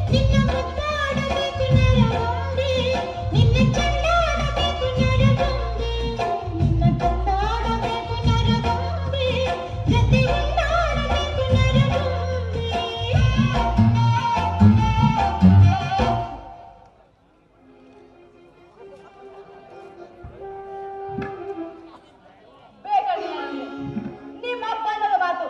ನಿನ್ನ ಮುದ್ದಾಡಬೇಕು ನರಗೊಂದೆ ನಿನ್ನ ಚಂಡಾಡಬೇಕು ನರಗೊಂದೆ ನಿನ್ನ ಚಂಡಾಡಬೇಕು ನರಗೊಂದೆ ಜೊತೆ ಉಂಡಾಡಬೇಕು ನರಗೊಂದೆ ಬೇಕಾಗಿಲ್ಲ ನನಗೆ ನಿಮ್ಮ ಅಪ್ಪ ಅನ್ನೋದು ಮಾತು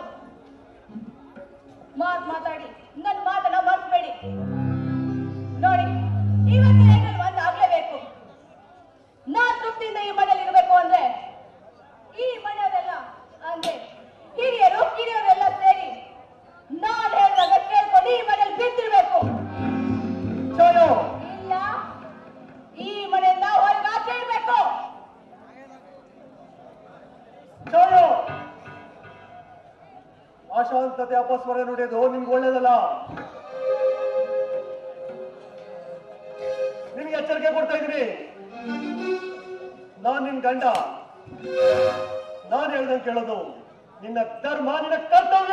ಮಾತು ಮಾತಾಡಿ ನನ್ನ ಮಾತನ್ನ ಮರ್ಸ್ಬೇಡಿ ನೋಡಿ ಇವತ್ತಿನ ನಾನು ಒಂದು ಆಗ್ಲೇಬೇಕು ನಾನ್ ತೃಪ್ತಿಯಿಂದ ಈ ಮನೇಲಿ ಇರಬೇಕು ಅಂದ್ರೆ ಈ ಮನೆಯವರೆಲ್ಲ ಅಂದ್ರೆ ಹಿರಿಯರು ಕಿರಿಯರೆಲ್ಲ ಸೇರಿ ನಾನ್ ಹೇಳಿದಾಗ ಕೇಳ್ಕೊಂಡು ಈ ಮನೇಲಿ ಬಿದ್ದಿರ್ಬೇಕು ಚಲೋ ಇಲ್ಲ ಈ ಮನೆಯಿಂದ ಹೊರಗೆ ಆಚೆ ಇರ್ಬೇಕು ಚಲೋ ಅಶಾಂತತೆ ಅಪಸ್ವರ ನುಡಿಯೋದು ನಿಮ್ಗೆ ಒಳ್ಳೇದಲ್ಲ ನಿಮ್ಗೆ ಎಚ್ಚರಿಕೆ ಕೊಡ್ತಾ ಇದ್ದೀನಿ ನಾನ್ ನಿನ್ ಗಂಡ ನಾನ್ ಹೇಳ್ದಂಗೆ ಕೇಳೋದು ನಿನ್ನ ಧರ್ಮ ನಿನ್ನ ಕರ್ತವ್ಯ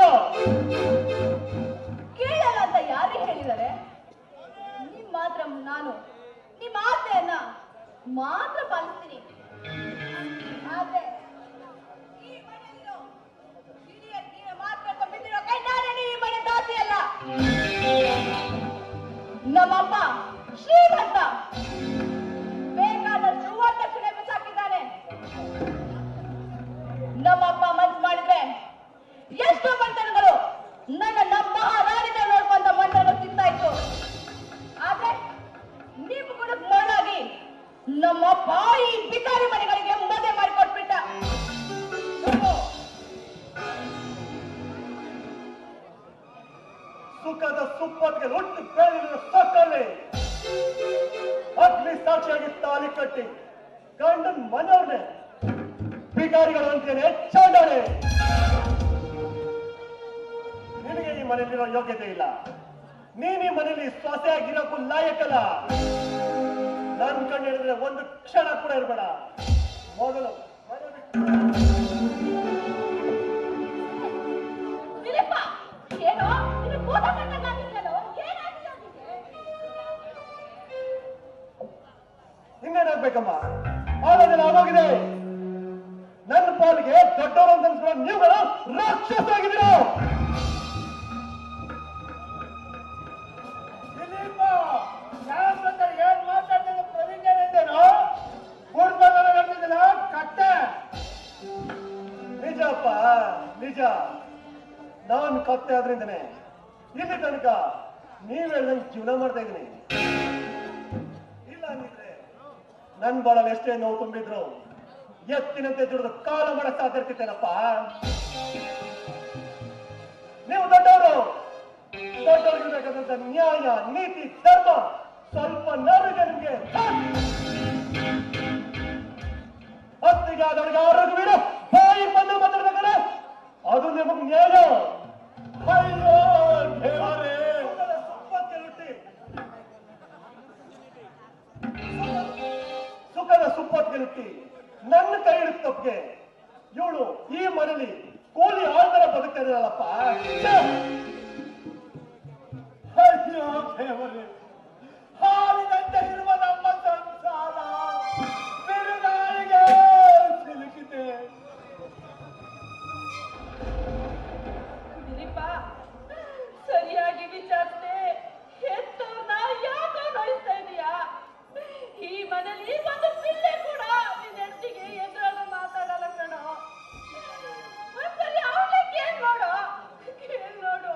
ಕೇಳಲ್ಲ ಅಂತ ಯಾರೇ ಹೇಳಿದ್ದಾರೆ ನಿಮ್ ಮಾತ್ರ ನಾನು ನಿಮ್ಮ ಆಸೆಯನ್ನ ಮಾತ್ರ ಪಾಲಿಸ್ತೀನಿ ಆದ್ರೆ ಈ ಮನೆಯಲ್ಲಿರೋ ಹಿರಿಯ ಕಿರಿಯ ಮಾತ್ರ ಬಿದ್ದಿರೋ ಕೈ ನಾನೇನು ಈ ಮನೆ ದಾಸಿ ಅಲ್ಲ ನಮ್ಮಪ್ಪ ಶ್ರೀಮಂತ ಬೇಕಾದಷ್ಟು ವರದಕ್ಷಿಣೆ ಬಿಸಾಕಿದ್ದಾನೆ ನಮ್ಮಪ್ಪ ಮನ್ಸು ಮಾಡಿದ್ರೆ ಎಷ್ಟೋ ಮಂಟನಗಳು ನನ್ನ ನಮ್ಮ ಮಹಾರಾಣಿನ ನೋಡ್ಕೊಂತ ಮಂಟನ ತಿಂತಾ ಇತ್ತು ಆದ್ರೆ ನೀವು ಕೂಡ ಮರಳಾಗಿ ನಮ್ಮಪ್ಪ ಈ ಬಿಕಾರಿ ಮನೆಗಳಿಗೆ ಮದುವೆ ಮಾಡಿಕೊಟ್ಬಿಟ್ಟ ಚಲೋ. ಸುಖದ ಸುಪ್ಪತ್ತಿಗೆ ಹುಟ್ಟು ಬೆಳೆದಿರುವ ಸೊಕ್ಕಲ್ಲಿ ಅಗ್ನಿ ಸಾಕ್ಷಿಯಾಗಿ ತಾಲಿ ಕಟ್ಟಿ ಗಂಡನ್ ಮನೆಯವ್ರನ್ನೇ ಬಿಕಾರಿಗಳು ಅಂತೇನೆ ಚಾಂಡಾಳೆ ನಿನಗೆ ಈ ಮನೆಯಲ್ಲಿರೋ ಯೋಗ್ಯತೆ ಇಲ್ಲ ನೀನ್ ಈ ಮನೆಯಲ್ಲಿ ಸೊಸೆಯಾಗಿರೋಕ್ಕೂ ಲಾಯಕಲ್ಲ ನನ್ ಕಣ್ಣು ಹೇಳಿದ್ರೆ ಒಂದು ಕ್ಷಣ ಕೂಡ ಇರಬೇಡ ಮೊದಲು ಮನೆ ಬಿಟ್ಟು ದಿಲೀಪ ಏನೋ ಇದು ಭೂತ ಕಂಡಂಗಾಗಿದ್ಯಲ್ಲೋ? ಏನಾಗಿದೆ ನಿನ್ಗೆ? ಇನ್ನೇನಾಗ್ಬೇಕಮ್ಮ ಆಗೋದಿಲ್ಲ ಆಗೋಗಿದೆ ನನ್ನ ಪಾಲಿಗೆ ದೊಡ್ಡವರು ಅಂತ ಅನ್ಸ್ಕೊಳ್ಳೋ ನೀವುಗಳು ರಾಕ್ಷಸ ಆಗಿದ್ದೀರ ದಿಲೀಪ ಯಾರ ಜೊತೆ ಏನ್ ಮಾತಾಡ್ತಿದ್ರು ಪ್ರತಿಜ್ಞೆನೇನೋ ಕೂಡ್ಕೊಂಡು ನಡೆದಿಲ್ಲ ಕಟ್ಟೆ ನಿಜಪ್ಪ ನಿಜ ನಾನು ಕತ್ತೆ ಆದ್ರಿಂದನೇ ಇಲ್ಲಿ ತನಕ ನೀವ್ ಹೇಳ್ದಂಗೆ ಜೀವನ ಮಾಡ್ತಾ ಇದ್ದೀನಿ ಇಲ್ಲ ಅಂದಿದ್ರೆ ನನ್ ಬಾಳಲ್ಲಿ ಎಷ್ಟೇ ನೋವು ತುಂಬಿದ್ರು ಎತ್ತಿನಂತೆ ದುಡಿದು ಕಾಲ ಮಾಡಕ್ ಸಾಧ್ಯ ಇರ್ತಿತ್ತೇನಪ್ಪ ನೀವು ದೊಡ್ಡವರು ದೊಡ್ಡವ್ರಿಗಿರ್ಬೇಕಾದಂತ ನ್ಯಾಯ ನೀತಿ ಧರ್ಮ ಸ್ವಲ್ಪ ನಾವಿದೆ ನಿಮ್ಗೆ ಹತ್ತಿಗೆ ಆದವರಿಗೆ ಆರೋಗ್ಯ ಬಿಡು ಬಾಯಿ ಬಂದು ಮಾತಾಡ್ಬೇಕಾದ್ರೆ ಅದು ನಿಮಗ್ ನ್ಯಾಯ ಅಯ್ಯೋ ದೇವರೇ ಸುಪ್ಪಕ್ಕೆ ರೊಟ್ಟಿ ಸುಖದ ಸುಪ್ಪತ್ತಿಗೆ ರೊಟ್ಟಿ ನನ್ನ ಕೈ ಹಿಡಿದ ತಪ್ಪಿಗೆ ಇವಳು ಈ ಮನೇಲಿ ಕೂಲಿ ಆಳ್ತರ ಬದುಕ್ತಾ ಇದ್ದಾಳಪ್ಪ ಅಯ್ಯೋ ದೇವರೇ ಹಾಲಿನಂತೆ ಇರುವ ನಮ್ಮ ಸಂಸಾರ ಬಿರುಗಾಳಿಗೆ ಸಿಲುಕಿದೆ ದಿಲೀಪ ಸರಿಯಾಗಿ ವಿಚಾರಿಸ್ದೆ ಹೆತ್ತವ್ರನ್ನ ಯಾಕೋ ನೋಯಿಸ್ತಾ ಇದೀಯಾ ಈ ಮನೇಲಿ ಒಂದು ಪಿಲ್ಲೆ ಕೂಡ ನಿನ್ನ ಹೆಂಡತಿಗೆ ಎದುರಾಗ ಮಾತಾಡಲ್ಲ ಕಣೋ ಒಂದ್ಸರಿ ಅವಳೇ ಕೇಳ್ ನೋಡು ಕೇಳ್ ನೋಡು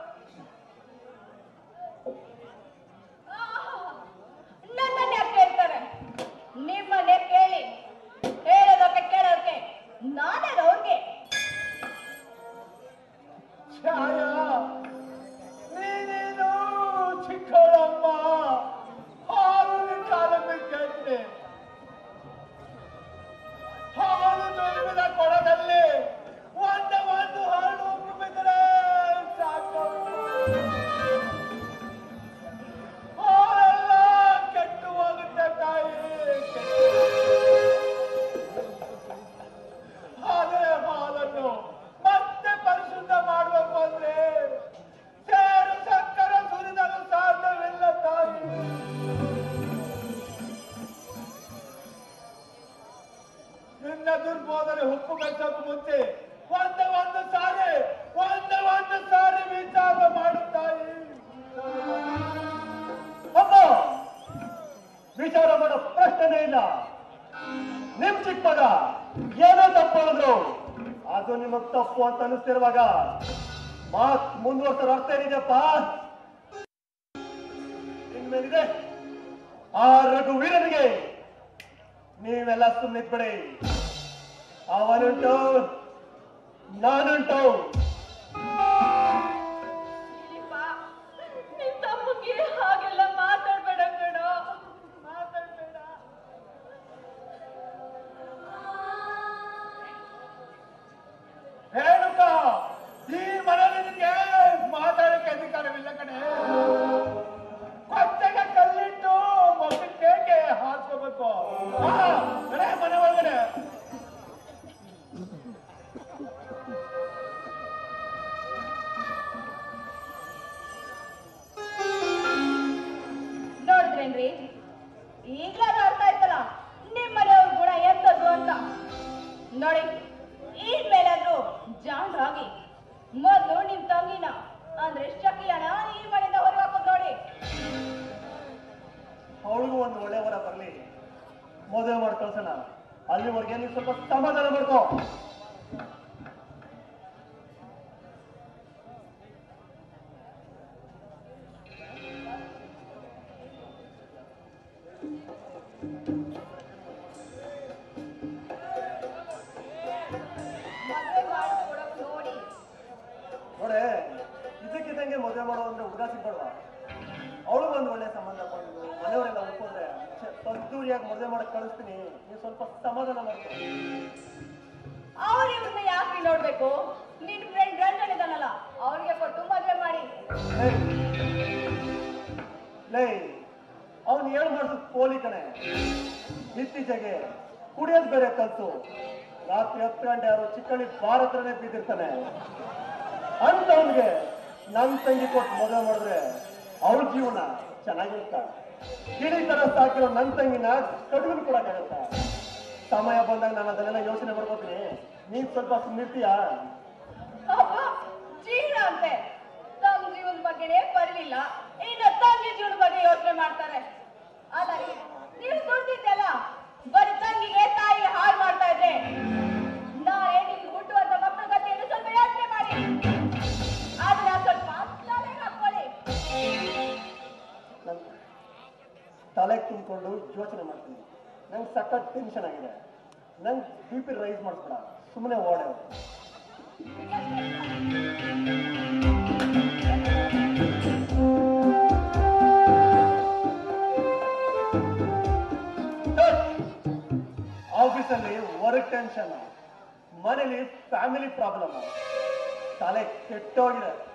ನನ್ನನ್ನ ಯಾಕೆ ಕೇಳ್ತಾರೆ ನಿಮ್ಮನ್ನೇ ಕೇಳಿ ಹೇಳೋದಕ್ಕೆ ಕೇಳೋದಕ್ಕೆ ನಾನೇ ಅವ್ರಿಗೆ ಛಾಯಾ ನೀನೇನು ಚಿಕ್ಕಳಮ್ಮ ಹಾಲು ಕಾಲ ಬಿಟ್ಟೆ ಹಾಲು ತುಂಬಿದ ಕೊಡದಲ್ಲಿ ಒಂದೇ ಒಂದು ಹಾಲು ತುಂಬಿದ್ರೆ ಸಾಕು ಹಾಲೆಲ್ಲ ಕೆಟ್ಟು ಹೋಗುತ್ತೆ ತಾಯಿ ಅದೇ ಹಾಲನ್ನು ಮತ್ತೆ ಪರಿಶುದ್ಧ ಮಾಡಬೇಕು ಅಂದ್ರೆ ಸೇರು ಸಕ್ಕರೆ ಸುರಿದಲು ಸಾಧ್ಯವಿಲ್ಲ ವಿಚಾರ ಮಾಡೋ ಪ್ರಶ್ನೆನೇ ಇಲ್ಲ ನಿಮ್ ಚಿಕ್ಕ ಮಗ ಏನೋ ತಪ್ಪು ಹೇಳಿದ್ರು ಅದು ನಿಮಗ್ ತಪ್ಪು ಅಂತ ಅನಿಸ್ತಿರುವಾಗ ಮಾತ್ ಮುಂದುವರ್ಸೋರ್ ಅರ್ಥ ಏನಿದೆಯಪ್ಪ ಇನ್ಮೇಲಿದೆ ಆ ರಘುವೀರನಿಗೆ ನೀವೆಲ್ಲ ಸುಮ್ಮನಿದ್ಬಿಡಿ ಅವನುಂಟು ನಾನುಂಟು ದಿಲೀಪ, ನಿನ್ ತಮ್ಮಂಗೆ ಹಾಗೆಲ್ಲ ಮಾತಾಡ್ಬೇಡ ಕಣೋ ಮಾತಾಡ್ಬೇಡ ರೇಣುಕ ಈ ಮನೆಯಲ್ಲಿ ನಿನಗೆ ಮಾತಾಡಕ್ಕೆ ಅಧಿಕಾರವಿಲ್ಲ ಕಣೆ ಕೊಚ್ಚೆಗೆ ಕಲ್ಲಿಟ್ಟು ಮಗಕ್ಕೆ ಹಾಕ್ಕೋಬೇಕು ಹಾ, ನಡೆ ಮನೆ ಒಳಗಡೆ ನೋಡಿದ್ರೇನ್ರಿ ಈಗ್ಲಾದ್ರೂ ಅರ್ಥ ಆಯ್ತಲ್ಲ ನಿಮ್ ಮನೆಯವ್ರ ಗುಣ ಎಂತದ್ದು ಅಂತ ನೋಡಿ ಈ ಮೇಲಾದ್ರೂ ಜಾಣರಾಗಿ ಮೊದ್ಲು ನಿಮ್ ತಂಗಿನ ಅಂದ್ರೆ ಶಕಿಯನ ಈ ಮನೆಯಿಂದ ಹೊರಗೆ ಹಾಕೋದ್ ನೋಡಿ ಅವಳಿಗೂ ಒಂದು ಒಳ್ಳೆ ವರ ಬರಲಿ ಮದುವೆ ಮಾಡಿ ಕಳ್ಸೋಣ ಅಲ್ಲಿವರೆಗೆ ನೀವು ಸ್ವಲ್ಪ ಸಮಾಧಾನ ಮಾಡ್ಕೋ ಮದುವೆ ಮಾಡ್ಕೊಡೋಕ್ ನೋಡಿ ನೋಡೆ ಇದಕ್ಕಿದ್ದಂಗೆ ಮದುವೆ ಮಾಡೋ ಅಂದ್ರೆ ಹುಡುಗ ಸಿಗ್ಬಾರ್ದ ಅವಳು ಒಂದು ಒಳ್ಳೆ ಸಂಬಂಧ ಕೊಂಡು ಮನೆಯವರೆಲ್ಲ ಒಪ್ಕೊಂಡ್ರೆ ತದ್ದೂರಿಯಾಗಿ ಮದುವೆ ಮಾಡಕ್ ಕಳಿಸ್ತೀನಿ ನೀವು ಸ್ವಲ್ಪ ಸಮಾಧಾನ ಮಾಡ್ಕೋ ಅವ್ರು ಇವ್ರನ್ನ ಯಾಕೆ ನೋಡ್ಬೇಕು ನಿನ್ ಫ್ರೆಂಡ್ ರಂಜನ್ ಇದಾನಲ್ಲ ಅವ್ರಿಗೆ ಕೊಟ್ಟು ಮದುವೆ ಮಾಡಿ ಲೇ ಅವನು ಏಳು ಮಾಡಿದ್ ಪೋಲಿ ಕಣೆ ಇತ್ತೀಚೆಗೆ ಕುಡಿಯೋದ್ ಬೇರೆ ಕಲ್ತು ರಾತ್ರಿ ಹತ್ತು ಗಂಟೆ ಯಾರು ಚಿಕ್ಕಳ್ಳಿ ಬಾರ್ ಹತ್ರನೇ ಬಿದ್ದಿರ್ತಾನೆ ಅಂತವನ್ಗೆ ನನ್ ತಂಗಿ ಕೊಟ್ಟು ಮದುವೆ ಮಾಡಿದ್ರೆ ಅವ್ರ ಜೀವನ ಚೆನ್ನಾಗಿರುತ್ತ ಗಿಳಿ ತರ ಸಾಕಿರೋ ನನ್ ತಂಗಿನ ಕಡುಗನ್ ಕೊಡಕ್ಕಾಗತ್ತ ಸಮಯ ಬಂದಾಗ ನಾನು ಅದನ್ನೆಲ್ಲ ಯೋಚನೆ ಮಾಡ್ಕೋತೀನಿ ನೀನ್ ಸ್ವಲ್ಪ ಸುಮ್ಮಿರ್ತೀಯಾ ಅಬ್ಬ, ಜೀವನ ಅಂತೆ ತಮ್ಮ ಜೀವನದ ಬಗ್ಗೆನೇ ಬರಲಿಲ್ಲ ಇನ್ನು ತಂಗಿ ಜೀವನದ ಬಗ್ಗೆ ಯೋಚನೆ ಮಾಡ್ತಾರೆ ಅಲ್ಲ ರೀ, ನೀವು ದುಡ್ದಿದ್ದೆಲ್ಲ ಬರೀ ತಂಗಿಗೆ ತಾಯಿಗೆ ಹಾಳು ಮಾಡ್ತಾ ಇದ್ರೆ ನಾಳೆ ನಿಮ್ಗೆ ಹುಟ್ಟುವಂತ ಮಕ್ಕಳ ಗತಿಯನ್ನು ಸ್ವಲ್ಪ ಯೋಚನೆ ಮಾಡಿ ಅದನ್ನ ಸ್ವಲ್ಪ ತಲೆಗೆ ಹಾಕೊಳ್ಳಿ ನನ್ ತಲೆಗೆ ತುಂಬಿಕೊಂಡು ಯೋಚನೆ ಮಾಡ್ತೀನಿ ನಂಗೆ ಸಖತ್ ಟೆನ್ಷನ್ ಆಗಿದೆ ನಂಗೆ ಬಿ ಪಿ ರೈಸ್ ಮಾಡಿಸ್ಬೇಡ ಸುಮ್ಮನೆ ಓಡೆ ಆಫೀಸಲ್ಲಿ ವರ್ಕ್ ಟೆನ್ಷನ್ ಮನೇಲಿ ಫ್ಯಾಮಿಲಿ ಪ್ರಾಬ್ಲಮ್ ತಲೆ ಕೆಟ್ಟೋಗಿದೆ